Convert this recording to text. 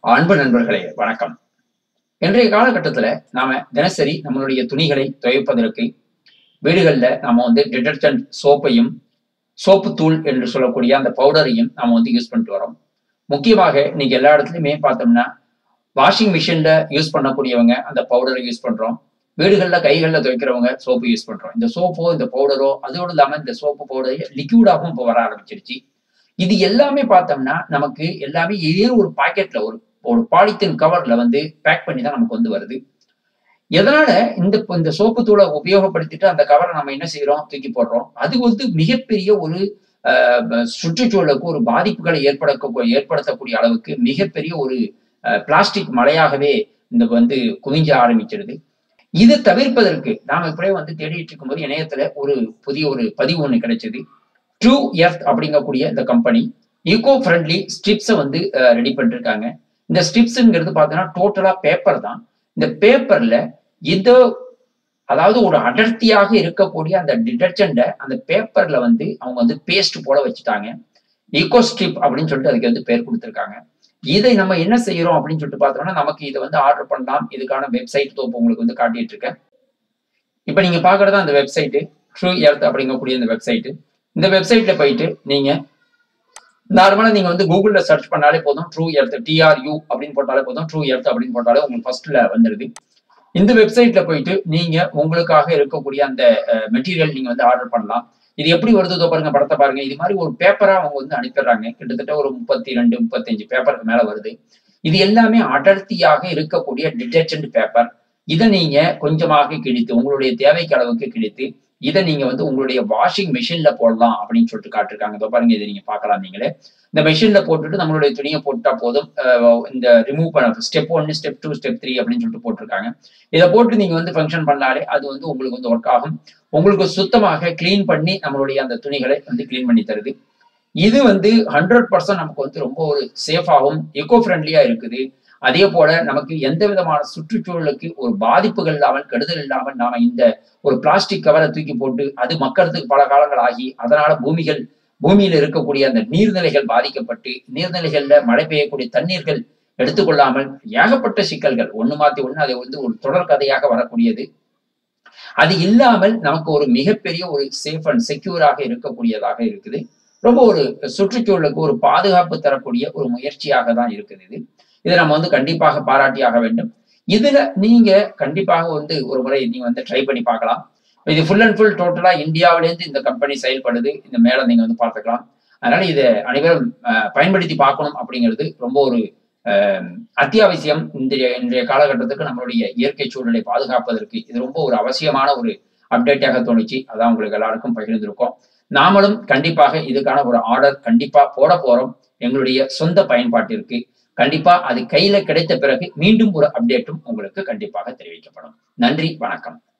அன்பு நண்பர்களே வணக்கம் இன்றைய காலகட்டத்துல நாம தினசரி நம்மளுடைய துணிகளை துவைப்பதற்கு வீடுகளில் நாம வந்து டிடர்ஜென்ட் சோப்பையும் சோப்பு தூள் என்று சொல்லக்கூடிய அந்த பவுடரையும் நாம வந்து யூஸ் பண்ணிட்டு வரோம் முக்கியமாக இன்னைக்கு எல்லா இடத்துலையுமே பார்த்தோம்னா வாஷிங் மிஷின்ல யூஸ் பண்ணக்கூடியவங்க அந்த பவுடரை யூஸ் பண்றோம் வீடுகளில் கைகளில் துவைக்கிறவங்க சோப்பு யூஸ் பண்றோம் இந்த சோப்போ இந்த பவுடரோ அதோடு இல்லாமல் இந்த சோப்பு பவுடர் லிக்யூடாகவும் இப்போ வர ஆரம்பிச்சிருச்சு இது எல்லாமே பார்த்தோம்னா நமக்கு எல்லாமே இதே ஒரு பாக்கெட்ல ஒரு ஒரு பாலித்தீன் கவர்ல வந்து பேக் பண்ணி தான் நமக்கு வந்து வருது எதனால இந்த இந்த சோப்பு தூளை உபயோகப்படுத்திட்டு அந்த கவரை நம்ம என்ன செய்யறோம் தூக்கி போடுறோம் அது வந்து மிகப்பெரிய ஒரு சுற்றுச்சூழலுக்கு ஒரு பாதிப்புகளை ஏற்பட ஏற்படுத்தக்கூடிய அளவுக்கு மிகப்பெரிய ஒரு பிளாஸ்டிக் மழையாகவே இந்த வந்து குவிஞ்ச ஆரம்பிச்சிருது இதை தவிர்ப்பதற்கு நாம இப்படியே வந்து தேடிட்டு இருக்கும்போது இணையத்துல ஒரு புதிய ஒரு பதிவு ஒன்று கிடைச்சது ட்ரூ எர்த் அப்படிங்கக்கூடிய இந்த கம்பெனி ஈகோ ஃப்ரெண்ட்லி ஸ்ட்ரிப்ஸை வந்து ரெடி பண்ணிருக்காங்க இந்த ஸ்ட்ரிப்ஸுங்கிறது பார்த்தீங்கன்னா டோட்டலா பேப்பர் தான் இந்த பேப்பர்ல இது அதாவது ஒரு அடர்த்தியாக இருக்கக்கூடிய அந்த டிடர்ஜென்ட்டை அந்த பேப்பர்ல வந்து அவங்க வந்து பேஸ்ட் போல வச்சுட்டாங்க ஈகோ ஸ்ட்ரிப் அப்படின்னு சொல்லிட்டு அதுக்கு வந்து பேர் கொடுத்துருக்காங்க இதை நம்ம என்ன செய்யறோம் அப்படின்னு சொல்லிட்டு பார்த்தோம்னா நமக்கு இதை வந்து ஆர்டர் பண்ணலாம் இதுக்கான வெப்சைட் தோப்பு உங்களுக்கு வந்து காட்டிட்டு இருக்கேன் இப்போ நீங்க பாக்குறது அந்த வெப்சைட்டு ட்ரூ எர்த் அப்படிங்கக்கூடிய இந்த வெப்சைட்டு இந்த வெப்சைட்ல போயிட்டு நீங்க நார்மலா நீங்க வந்து கூகுள்ல சர்ச் பண்ணாலே போதும் ட்ரூ எர்த் டிஆர்யூ அப்படின்னு போட்டாலே போதும் ட்ரூ எர்த் அப்படின்னு போட்டாலே உங்களுக்கு ஃபர்ஸ்ட்ல வந்துருது இந்த வெப்சைட்ல போயிட்டு நீங்க உங்களுக்காக இருக்கக்கூடிய அந்த மெட்டீரியல் நீங்க வந்து ஆர்டர் பண்ணலாம் இது எப்படி வருதுதோ பாருங்க படத்தை பாருங்க இது மாதிரி ஒரு பேப்பரா அவங்க வந்து அனுப்பிடுறாங்க கிட்டத்தட்ட ஒரு முப்பத்தி ரெண்டு முப்பத்தஞ்சு பேப்பருக்கு மேல வருது இது எல்லாமே அடர்த்தியாக இருக்கக்கூடிய டிடர்ஜென்ட் பேப்பர் இதை நீங்க கொஞ்சமாக கிழித்து உங்களுடைய தேவைக்கு அளவுக்கு கிழித்து இதை நீங்க வந்து உங்களுடைய வாஷிங் மிஷின்ல போடலாம் அப்படின்னு சொல்லிட்டு காட்டிருக்காங்க இதோ பாருங்க இதை நீங்க பார்க்கலாம் நீங்களே இந்த மிஷின்ல போட்டுட்டு நம்மளுடைய துணியை போட்டா போதும் இந்த ரிமூவ் பண்ண ஸ்டெப் ஒன்னு ஸ்டெப் டூ ஸ்டெப் த்ரீ அப்படின்னு சொல்லிட்டு போட்டிருக்காங்க இதை போட்டு நீங்க வந்து ஃபங்க்ஷன் பண்ணாலே அது வந்து உங்களுக்கு வந்து ஒர்க் ஆகும் உங்களுக்கு சுத்தமாக கிளீன் பண்ணி நம்மளுடைய அந்த துணிகளை வந்து கிளீன் பண்ணி தருது இது வந்து ஹண்ட்ரட் பர்சன்ட் நமக்கு வந்து ரொம்ப ஒரு சேஃபாகவும் எக்கோ ஃப்ரெண்ட்லியா இருக்குது அதே போல நமக்கு எந்த விதமான சுற்றுச்சூழலுக்கு ஒரு பாதிப்புகள் இல்லாமல் கெடுதல் இல்லாமல் நாம இந்த ஒரு பிளாஸ்டிக் கவரை தூக்கி போட்டு அது மக்கறதுக்கு பல காலங்கள் ஆகி அதனால பூமிகள் பூமியில இருக்கக்கூடிய அந்த நீர்நிலைகள் பாதிக்கப்பட்டு நீர்நிலைகள்ல மழை பெய்யக்கூடிய தண்ணீர்கள் எடுத்துக்கொள்ளாமல் ஏகப்பட்ட சிக்கல்கள் ஒண்ணு மாத்தி ஒண்ணு அதை வந்து ஒரு தொடர் கதையாக வரக்கூடியது அது இல்லாமல் நமக்கு ஒரு மிகப்பெரிய ஒரு சேஃப் அண்ட் செக்யூராக இருக்கக்கூடியதாக இருக்குது ரொம்ப ஒரு சுற்றுச்சூழலுக்கு ஒரு பாதுகாப்பு தரக்கூடிய ஒரு முயற்சியாக தான் இருக்குது இது இதை நம்ம வந்து கண்டிப்பாக பாராட்டியாக வேண்டும் இதுல நீங்க கண்டிப்பாக வந்து ஒரு முறை நீங்க வந்து ட்ரை பண்ணி பார்க்கலாம் இது ஃபுல் அண்ட் ஃபுல் டோட்டலா இந்தியாவிலேருந்து இந்த கம்பெனி செயல்படுது இந்த மேல நீங்க வந்து பார்த்துக்கலாம் அதனால இதை அனைவரும் பயன்படுத்தி பார்க்கணும் அப்படிங்கிறது ரொம்ப ஒரு அத்தியாவசியம் இன்றைய இன்றைய காலகட்டத்துக்கு நம்மளுடைய இயற்கை சூழலை பாதுகாப்பதற்கு இது ரொம்ப ஒரு அவசியமான ஒரு அப்டேட்டாக தோணுச்சு அதான் உங்களுக்கு எல்லாருக்கும் பகிர்ந்திருக்கோம் நாமளும் கண்டிப்பாக இதுக்கான ஒரு ஆர்டர் கண்டிப்பா போட போறோம் எங்களுடைய சொந்த பயன்பாட்டிற்கு கண்டிப்பா அது கையில கிடைத்த பிறகு மீண்டும் ஒரு அப்டேட்டும் உங்களுக்கு கண்டிப்பாக தெரிவிக்கப்படும் நன்றி வணக்கம்